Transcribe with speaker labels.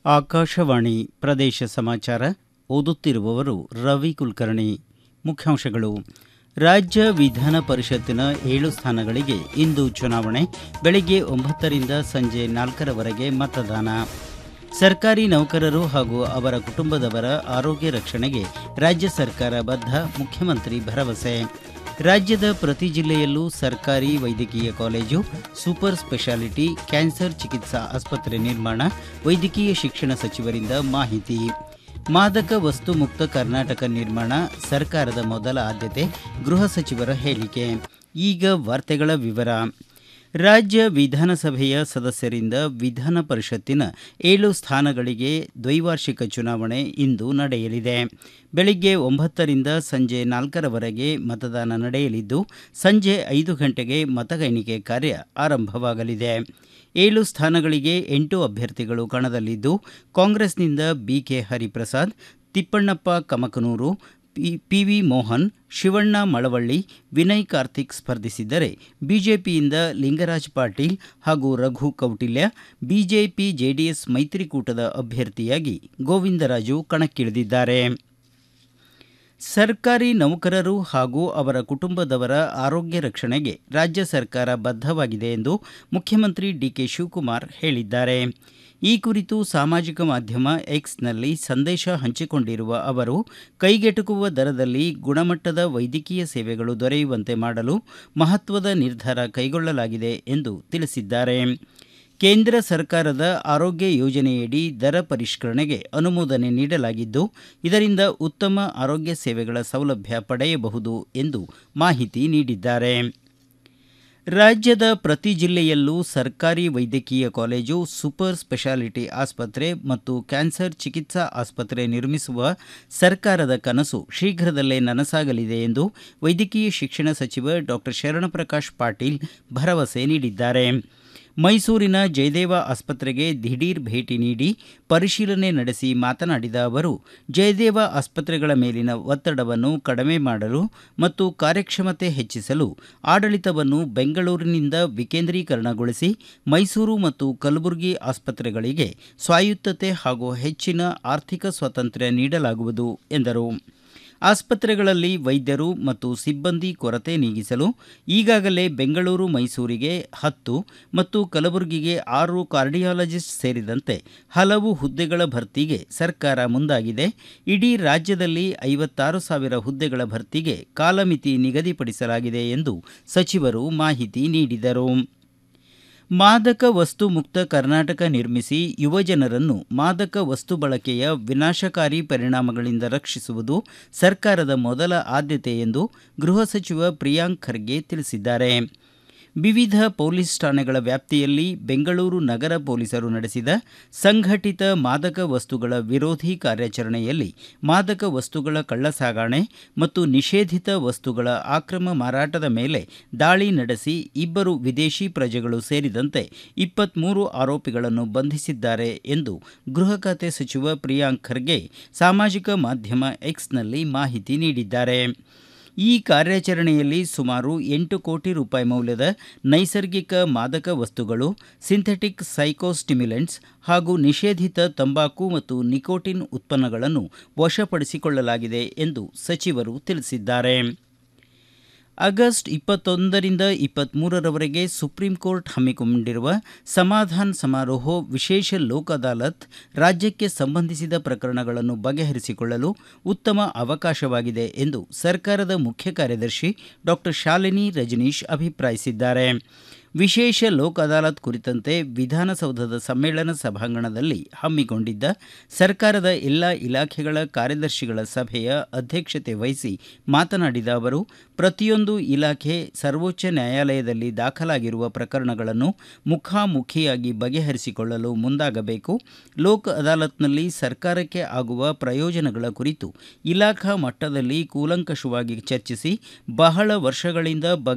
Speaker 1: ಆಕಾಶವಾಣಿ ಪ್ರದೇಶ ಸಮಾಚಾರ ಓದುತ್ತಿರುವವರು ರವಿ ಕುಲಕರ್ಣಿ ಮುಖ್ಯಾಂಶಗಳು ರಾಜ್ಯ ವಿಧಾನ ಪರಿಷತ್ತಿನ ಏಳು ಸ್ಥಾನಗಳಿಗೆ ಇಂದು ಚುನಾವಣೆ ಬೆಳಗ್ಗೆ ಒಂಬತ್ತರಿಂದ ಸಂಜೆ ನಾಲ್ಕರವರೆಗೆ ಮತದಾನ ಸರ್ಕಾರಿ ನೌಕರರು ಹಾಗೂ ಅವರ ಕುಟುಂಬದವರ ಆರೋಗ್ಯ ರಕ್ಷಣೆಗೆ ರಾಜ್ಯ ಸರ್ಕಾರ ಬದ್ಧ ಮುಖ್ಯಮಂತ್ರಿ ಭರವಸೆ ರಾಜ್ಯದ ಪ್ರತಿ ಜಿಲ್ಲೆಯಲ್ಲೂ ಸರ್ಕಾರಿ ವೈದ್ಯಕೀಯ ಕಾಲೇಜು ಸೂಪರ್ ಸ್ಪೆಷಾಲಿಟಿ ಕ್ಯಾನ್ಸರ್ ಚಿಕಿತ್ಸಾ ಆಸ್ಪತ್ರೆ ನಿರ್ಮಾಣ ವೈದ್ಯಕೀಯ ಶಿಕ್ಷಣ ಸಚಿವರಿಂದ ಮಾಹಿತಿ ಮಾದಕ ವಸ್ತು ಮುಕ್ತ ಕರ್ನಾಟಕ ನಿರ್ಮಾಣ ಸರ್ಕಾರದ ಮೊದಲ ಆದ್ಯತೆ ಗೃಹ ಸಚಿವರ ಹೇಳಿಕೆ ಈಗ ವಾರ್ತೆಗಳ ವಿವರ ರಾಜ್ಯ ವಿಧಾನಸಭೆಯ ಸದಸ್ಯರಿಂದ ವಿಧಾನ ಪರಿಷತ್ತಿನ ಏಳು ಸ್ಥಾನಗಳಿಗೆ ದ್ವೈವಾರ್ಷಿಕ ಚುನಾವಣೆ ಇಂದು ನಡೆಯಲಿದೆ ಬೆಳಗ್ಗೆ ಒಂಬತ್ತರಿಂದ ಸಂಜೆ ನಾಲ್ಕರವರೆಗೆ ಮತದಾನ ನಡೆಯಲಿದ್ದು ಸಂಜೆ ಐದು ಗಂಟೆಗೆ ಮತ ಎಣಿಕೆ ಕಾರ್ಯ ಆರಂಭವಾಗಲಿದೆ ಏಳು ಸ್ಥಾನಗಳಿಗೆ ಎಂಟು ಅಭ್ಯರ್ಥಿಗಳು ಕಣದಲ್ಲಿದ್ದು ಕಾಂಗ್ರೆಸ್ನಿಂದ ಬಿಕೆ ಹರಿಪ್ರಸಾದ್ ತಿಪ್ಪಣ್ಣಪ್ಪ ಕಮಕನೂರು ಪಿವಿ ಮೋಹನ್ ಶಿವಣ್ಣ ಮಳವಳ್ಳಿ ವಿನಯ್ ಕಾರ್ತಿಕ್ ಸ್ಪರ್ಧಿಸಿದ್ದರೆ ಬಿಜೆಪಿಯಿಂದ ಲಿಂಗರಾಜ್ ಪಾಟೀಲ್ ಹಾಗೂ ರಘು ಕೌಟಿಲ್ಯ ಬಿಜೆಪಿ ಜೆಡಿಎಸ್ ಮೈತ್ರಿಕೂಟದ ಅಭ್ಯರ್ಥಿಯಾಗಿ ಗೋವಿಂದರಾಜು ಕಣಕ್ಕಿಳಿದಿದ್ದಾರೆ ಸರ್ಕಾರಿ ನೌಕರರು ಹಾಗೂ ಅವರ ಕುಟುಂಬದವರ ಆರೋಗ್ಯ ರಕ್ಷಣೆಗೆ ರಾಜ್ಯ ಸರ್ಕಾರ ಬದ್ಧವಾಗಿದೆ ಎಂದು ಮುಖ್ಯಮಂತ್ರಿ ಡಿಕೆ ಶಿವಕುಮಾರ್ ಹೇಳಿದ್ದಾರೆ ಈ ಕುರಿತು ಸಾಮಾಜಿಕ ಮಾಧ್ಯಮ ಎಕ್ಸ್ನಲ್ಲಿ ಸಂದೇಶ ಹಂಚಿಕೊಂಡಿರುವ ಅವರು ಕೈಗೆಟುಕುವ ದರದಲ್ಲಿ ಗುಣಮಟ್ಟದ ವೈದ್ಯಕೀಯ ಸೇವೆಗಳು ದೊರೆಯುವಂತೆ ಮಾಡಲು ಮಹತ್ವದ ನಿರ್ಧಾರ ಕೈಗೊಳ್ಳಲಾಗಿದೆ ಎಂದು ತಿಳಿಸಿದ್ದಾರೆ ಕೇಂದ್ರ ಸರ್ಕಾರದ ಆರೋಗ್ಯ ಯೋಜನೆಯಡಿ ದರ ಪರಿಷ್ಕರಣೆಗೆ ಅನುಮೋದನೆ ನೀಡಲಾಗಿದ್ದು ಇದರಿಂದ ಉತ್ತಮ ಆರೋಗ್ಯ ಸೇವೆಗಳ ಸೌಲಭ್ಯ ಪಡೆಯಬಹುದು ಎಂದು ಮಾಹಿತಿ ನೀಡಿದ್ದಾರೆ ರಾಜ್ಯದ ಪ್ರತಿ ಜಿಲ್ಲೆಯಲ್ಲೂ ಸರ್ಕಾರಿ ವೈದ್ಯಕೀಯ ಕಾಲೇಜು ಸೂಪರ್ ಸ್ಪೆಷಾಲಿಟಿ ಆಸ್ಪತ್ರೆ ಮತ್ತು ಕ್ಯಾನ್ಸರ್ ಚಿಕಿತ್ಸಾ ಆಸ್ಪತ್ರೆ ನಿರ್ಮಿಸುವ ಸರ್ಕಾರದ ಕನಸು ಶೀಘ್ರದಲ್ಲೇ ನನಸಾಗಲಿದೆ ಎಂದು ವೈದ್ಯಕೀಯ ಶಿಕ್ಷಣ ಸಚಿವ ಡಾಕ್ಟರ್ ಶರಣಪ್ರಕಾಶ್ ಪಾಟೀಲ್ ಭರವಸೆ ನೀಡಿದ್ದಾರೆ ಮೈಸೂರಿನ ಜಯದೇವ ಆಸ್ಪತ್ರೆಗೆ ದಿಢೀರ್ ಭೇಟಿ ನೀಡಿ ಪರಿಶೀಲನೆ ನಡೆಸಿ ಮಾತನಾಡಿದ ಅವರು ಜಯದೇವ ಆಸ್ಪತ್ರೆಗಳ ಮೇಲಿನ ಒತ್ತಡವನ್ನು ಕಡಿಮೆ ಮಾಡಲು ಮತ್ತು ಕಾರ್ಯಕ್ಷಮತೆ ಹೆಚ್ಚಿಸಲು ಆಡಳಿತವನ್ನು ಬೆಂಗಳೂರಿನಿಂದ ವಿಕೇಂದ್ರೀಕರಣಗೊಳಿಸಿ ಮೈಸೂರು ಮತ್ತು ಕಲಬುರಗಿ ಆಸ್ಪತ್ರೆಗಳಿಗೆ ಸ್ವಾಯತ್ತತೆ ಹಾಗೂ ಹೆಚ್ಚಿನ ಆರ್ಥಿಕ ಸ್ವಾತಂತ್ರ್ಯ ನೀಡಲಾಗುವುದು ಎಂದರು ಆಸ್ಪತ್ರೆಗಳಲ್ಲಿ ವೈದ್ಯರು ಮತ್ತು ಸಿಬ್ಬಂದಿ ಕೊರತೆ ನೀಗಿಸಲು ಈಗಾಗಲೇ ಬೆಂಗಳೂರು ಮೈಸೂರಿಗೆ ಹತ್ತು ಮತ್ತು ಕಲಬುರಗಿಗೆ ಆರು ಕಾರ್ಡಿಯಾಲಜಿಸ್ಟ್ ಸೇರಿದಂತೆ ಹಲವು ಹುದ್ದೆಗಳ ಭರ್ತಿಗೆ ಸರ್ಕಾರ ಮುಂದಾಗಿದೆ ಇಡೀ ರಾಜ್ಯದಲ್ಲಿ ಐವತ್ತಾರು ಸಾವಿರ ಹುದ್ದೆಗಳ ಭರ್ತಿಗೆ ಕಾಲಮಿತಿ ನಿಗದಿಪಡಿಸಲಾಗಿದೆ ಎಂದು ಸಚಿವರು ಮಾಹಿತಿ ನೀಡಿದರು ಮಾದಕ ವಸ್ತು ಮುಕ್ತ ಕರ್ನಾಟಕ ನಿರ್ಮಿಸಿ ಯುವಜನರನ್ನು ಮಾದಕ ವಸ್ತು ಬಳಕೆಯ ವಿನಾಶಕಾರಿ ಪರಿಣಾಮಗಳಿಂದ ರಕ್ಷಿಸುವುದು ಸರ್ಕಾರದ ಮೊದಲ ಆದ್ಯತೆ ಎಂದು ಗೃಹ ಸಚಿವ ಪ್ರಿಯಾಂಕ್ ಖರ್ಗೆ ತಿಳಿಸಿದ್ದಾರೆ ವಿವಿಧ ಪೊಲೀಸ್ ಠಾಣೆಗಳ ವ್ಯಾಪ್ತಿಯಲ್ಲಿ ಬೆಂಗಳೂರು ನಗರ ಪೊಲೀಸರು ನಡೆಸಿದ ಸಂಘಟಿತ ಮಾದಕ ವಸ್ತುಗಳ ವಿರೋಧಿ ಕಾರ್ಯಾಚರಣೆಯಲ್ಲಿ ಮಾದಕ ವಸ್ತುಗಳ ಕಳ್ಳಸಾಗಣೆ ಮತ್ತು ನಿಷೇಧಿತ ವಸ್ತುಗಳ ಆಕ್ರಮ ಮಾರಾಟದ ಮೇಲೆ ದಾಳಿ ನಡೆಸಿ ಇಬ್ಬರು ವಿದೇಶಿ ಪ್ರಜೆಗಳು ಸೇರಿದಂತೆ ಇಪ್ಪತ್ಮೂರು ಆರೋಪಿಗಳನ್ನು ಬಂಧಿಸಿದ್ದಾರೆ ಎಂದು ಗೃಹ ಖಾತೆ ಸಚಿವ ಪ್ರಿಯಾಂಕ್ ಖರ್ಗೆ ಸಾಮಾಜಿಕ ಮಾಧ್ಯಮ ಎಕ್ಸ್ನಲ್ಲಿ ಮಾಹಿತಿ ನೀಡಿದ್ದಾರೆ ಈ ಕಾರ್ಯಾಚರಣೆಯಲ್ಲಿ ಸುಮಾರು ಎಂಟು ಕೋಟಿ ರೂಪಾಯಿ ಮೌಲ್ಯದ ನೈಸರ್ಗಿಕ ಮಾದಕ ವಸ್ತುಗಳು ಸಿಂಥೆಟಿಕ್ ಸೈಕೋಸ್ಟಿಮ್ಯುಲೆಂಟ್ಸ್ ಹಾಗೂ ನಿಷೇಧಿತ ತಂಬಾಕು ಮತ್ತು ನಿಕೋಟಿನ್ ಉತ್ಪನ್ನಗಳನ್ನು ವಶಪಡಿಸಿಕೊಳ್ಳಲಾಗಿದೆ ಎಂದು ಸಚಿವರು ತಿಳಿಸಿದ್ದಾರೆ ಆಗಸ್ಟ್ ಇಪ್ಪತ್ತೊಂದರಿಂದ ಇಪ್ಪತ್ಮೂರರವರೆಗೆ ಸುಪ್ರೀಂ ಕೋರ್ಟ್ ಹಮ್ಮಿಕೊಂಡಿರುವ ಸಮಾಧಾನ್ ಸಮಾರೋಹ ವಿಶೇಷ ಲೋಕ್ ಅದಾಲತ್ ರಾಜ್ಯಕ್ಕೆ ಸಂಬಂಧಿಸಿದ ಪ್ರಕರಣಗಳನ್ನು ಬಗೆಹರಿಸಿಕೊಳ್ಳಲು ಉತ್ತಮ ಅವಕಾಶವಾಗಿದೆ ಎಂದು ಸರ್ಕಾರದ ಮುಖ್ಯ ಕಾರ್ಯದರ್ಶಿ ಡಾಕ್ಟರ್ ಶಾಲಿನಿ ರಜನೀಶ್ ಅಭಿಪ್ರಾಯಿಸಿದ್ದಾರೆ ವಿಶೇಷ ಲೋಕ್ ಅದಾಲತ್ ಕುರಿತಂತೆ ವಿಧಾನಸೌಧದ ಸಮ್ಮೇಳನ ಸಭಾಂಗಣದಲ್ಲಿ ಹಮ್ಮಿಕೊಂಡಿದ್ದ ಸರ್ಕಾರದ ಎಲ್ಲ ಇಲಾಖೆಗಳ ಕಾರ್ಯದರ್ಶಿಗಳ ಸಭೆಯ ಅಧ್ಯಕ್ಷತೆ ವಹಿಸಿ ಮಾತನಾಡಿದ ಅವರು ಪ್ರತಿಯೊಂದು ಇಲಾಖೆ ಸರ್ವೋಚ್ಚ ನ್ಯಾಯಾಲಯದಲ್ಲಿ ದಾಖಲಾಗಿರುವ ಪ್ರಕರಣಗಳನ್ನು ಮುಖಾಮುಖಿಯಾಗಿ ಬಗೆಹರಿಸಿಕೊಳ್ಳಲು ಮುಂದಾಗಬೇಕು ಲೋಕ್ ಅದಾಲತ್ನಲ್ಲಿ ಸರ್ಕಾರಕ್ಕೆ ಆಗುವ ಪ್ರಯೋಜನಗಳ ಕುರಿತು ಇಲಾಖಾ ಮಟ್ಟದಲ್ಲಿ ಕೂಲಂಕಷವಾಗಿ ಚರ್ಚಿಸಿ ಬಹಳ ವರ್ಷಗಳಿಂದ